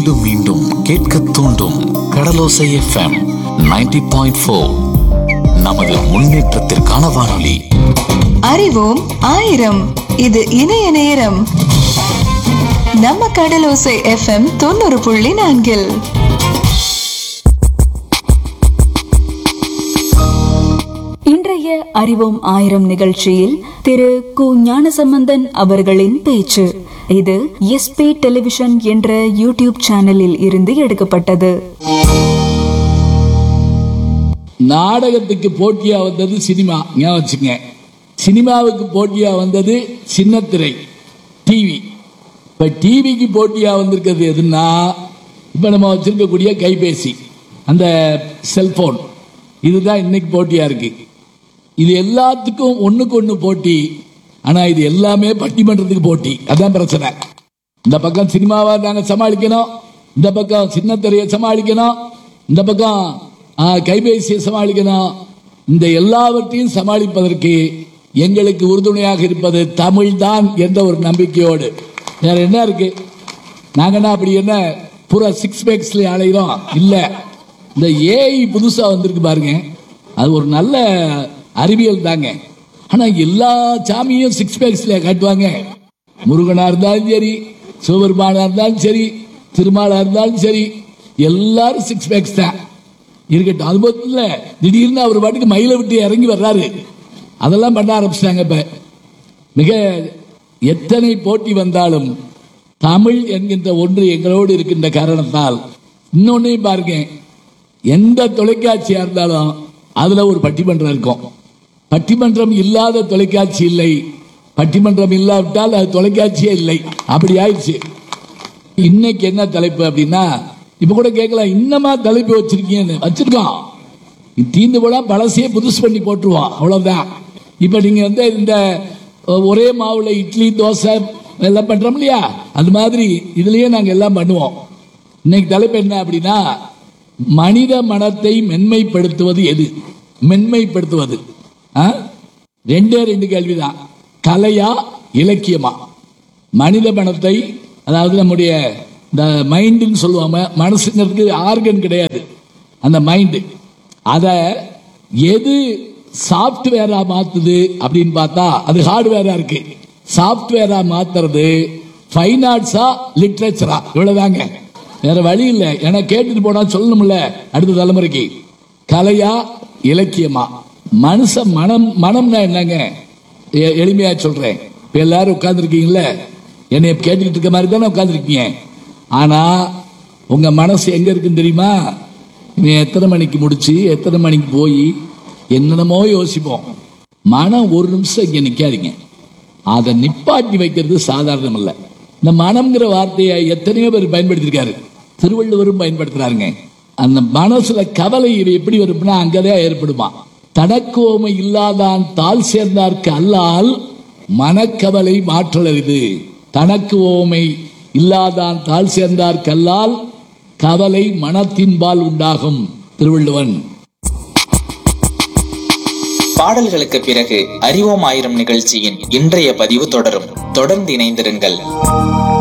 மீண்டும் மீண்டும் கேட்க தூண்டும் கடலோசை எஃப்எம் 90.4 பாயிண்ட் ஃபோர் நமது முன்னேற்றத்திற்கான வானொலி அறிவோம் ஆயிரம் இது இணைய நேரம் நம்ம கடலோசை எஃப்எம் தொண்ணூறு புள்ளி நான்கில் இன்றைய அறிவோம் ஆயிரம் நிகழ்ச்சியில் திரு கு ஞானசம்பந்தன் அவர்களின் பேச்சு இது எஸ்பி டெலிவிஷன் என்ற யூடியூப் சேனலில் இருந்து எடுக்கப்பட்டது நாடகத்துக்கு போட்டியா வந்தது சினிமா ஞாபகம் வச்சுங்க சினிமாவுக்கு போட்டியா வந்தது சின்னத்திரை டிவி இப்ப டிவிக்கு போட்டியா வந்திருக்கிறது எதுன்னா இப்ப நம்ம வச்சிருக்கக்கூடிய கைபேசி அந்த செல்போன் இதுதான் இன்னைக்கு போட்டியா இருக்கு இது எல்லாத்துக்கும் ஒண்ணுக்கு ஒண்ணு போட்டி ஆனா இது எல்லாமே பட்டிமன்றத்துக்கு போட்டி அதான் பிரச்சனை இந்த பக்கம் சினிமாவை நாங்க சமாளிக்கணும் இந்த பக்கம் சின்னத்திரையை சமாளிக்கணும் இந்த பக்கம் ஆ, கைபேசியை சமாளிக்கணும் இந்த எல்லாவற்றையும் சமாளிப்பதற்கு எங்களுக்கு உறுதுணையாக இருப்பது தமிழ் தான் என்ற ஒரு நம்பிக்கையோடு வேற என்ன இருக்கு நாங்கன்னா அப்படி என்ன பூரா சிக்ஸ் பேக்ஸ்ல அலைகிறோம் இல்ல இந்த ஏஐ புதுசா வந்திருக்கு பாருங்க அது ஒரு நல்ல அறிவியல் தாங்க ஆனா எல்லா சாமியும் சிக்ஸ் பேக்ஸ்ல காட்டுவாங்க முருகனா இருந்தாலும் சரி சிவபெருமானா இருந்தாலும் சரி திருமாலா இருந்தாலும் சரி எல்லாரும் சிக்ஸ் பேக்ஸ் தான் இருக்கட்டும் அது மட்டும் இல்ல திடீர்னு அவர் பாட்டுக்கு மயிலை விட்டு இறங்கி வர்றாரு அதெல்லாம் பண்ண ஆரம்பிச்சிட்டாங்க இப்ப மிக எத்தனை போட்டி வந்தாலும் தமிழ் என்கின்ற ஒன்று எங்களோடு இருக்கின்ற காரணத்தால் இன்னொன்னையும் பாருங்க எந்த தொலைக்காட்சியா இருந்தாலும் அதுல ஒரு பட்டிமன்றம் இருக்கும் பட்டிமன்றம் இல்லாத தொலைக்காட்சி இல்லை பட்டிமன்றம் இல்லாவிட்டால் அது தொலைக்காட்சியே இல்லை அப்படி ஆயிடுச்சு இன்னைக்கு என்ன தலைப்பு அப்படின்னா இப்ப கூட கேட்கலாம் இன்னமா தலைப்பு வச்சிருக்கீங்கன்னு வச்சிருக்கோம் இது தீந்து போல பழசையே புதுசு பண்ணி போட்டுருவோம் அவ்வளவுதான் இப்ப நீங்க வந்து இந்த அஹ், ஒரே மாவுல இட்லி தோசை எல்லாம் பண்றோம் இல்லையா அது மாதிரி இதுலயே நாங்க எல்லாம் பண்ணுவோம் இன்னைக்கு தலைப்பு என்ன அப்படின்னா மனித மனத்தை மென்மைப்படுத்துவது எது மென்மைப்படுத்துவது ஆ? ரெண்டே ரெண்டு கேள்விதான் கலையா இலக்கியமா மனித மனத்தை அதாவது நம்முடைய இந்த மைண்டுன்னு சொல்லுவாங்க மனசுங்கிறதுக்கு ஆர்கன் கிடையாது அந்த மைண்டு அத எது சாஃப்ட்வேரா மாத்துது அப்படின்னு பார்த்தா அது ஹார்ட்வேரா இருக்கு சாஃப்ட்வேரா மாத்துறது ஃபைன் ஆர்ட்ஸா லிட்ரேச்சரா இவ்வளவுதாங்க வேற வழி இல்லை ஏன்னா கேட்டுட்டு போனா சொல்லணும்ல அடுத்த தலைமுறைக்கு கலையா இலக்கியமா மனுஷ மனம் மனம்னா என்னங்க எ- எளிமையா சொல்றேன் இப்ப எல்லாரும் உட்கார்ந்துருக்கீங்கல்ல என்னை கேட்டுக்கிட்டு இருக்க மாதிரி தானே உட்கார்ந்துருக்கீங்க ஆனா உங்க மனசு எங்க இருக்குன்னு தெரியுமா இவன் எத்தனை மணிக்கு முடிச்சு எத்தனை மணிக்கு போய் என்னென்னமோ யோசிப்போம் மனம் ஒரு நிமிஷம் இங்க நிக்காதீங்க அதை நிப்பாட்டி வைக்கிறது சாதாரணம் இல்ல இந்த மனம்ங்கிற வார்த்தையை எத்தனையோ பேர் பயன்படுத்திருக்காரு திருவள்ளுவரும் பயன்படுத்துறாருங்க அந்த மனசுல கவலை இது எப்படி வரும்னா அங்கதான் ஏற்படுமா தனக்கோமை இல்லாதான் தாழ் சேர்ந்தார்க்கு அல்லால் மனக்கவலை மாற்றலரிது தனக்கு ஓமை இல்லாதான் தாழ் சேர்ந்தார்க்கு அல்லால் கவலை மனத்தின்பால் உண்டாகும் திருவள்ளுவன் பாடல்களுக்கு பிறகு அறிவோம் ஆயிரம் நிகழ்ச்சியின் இன்றைய பதிவு தொடரும் தொடர்ந்து இணைந்திருங்கள்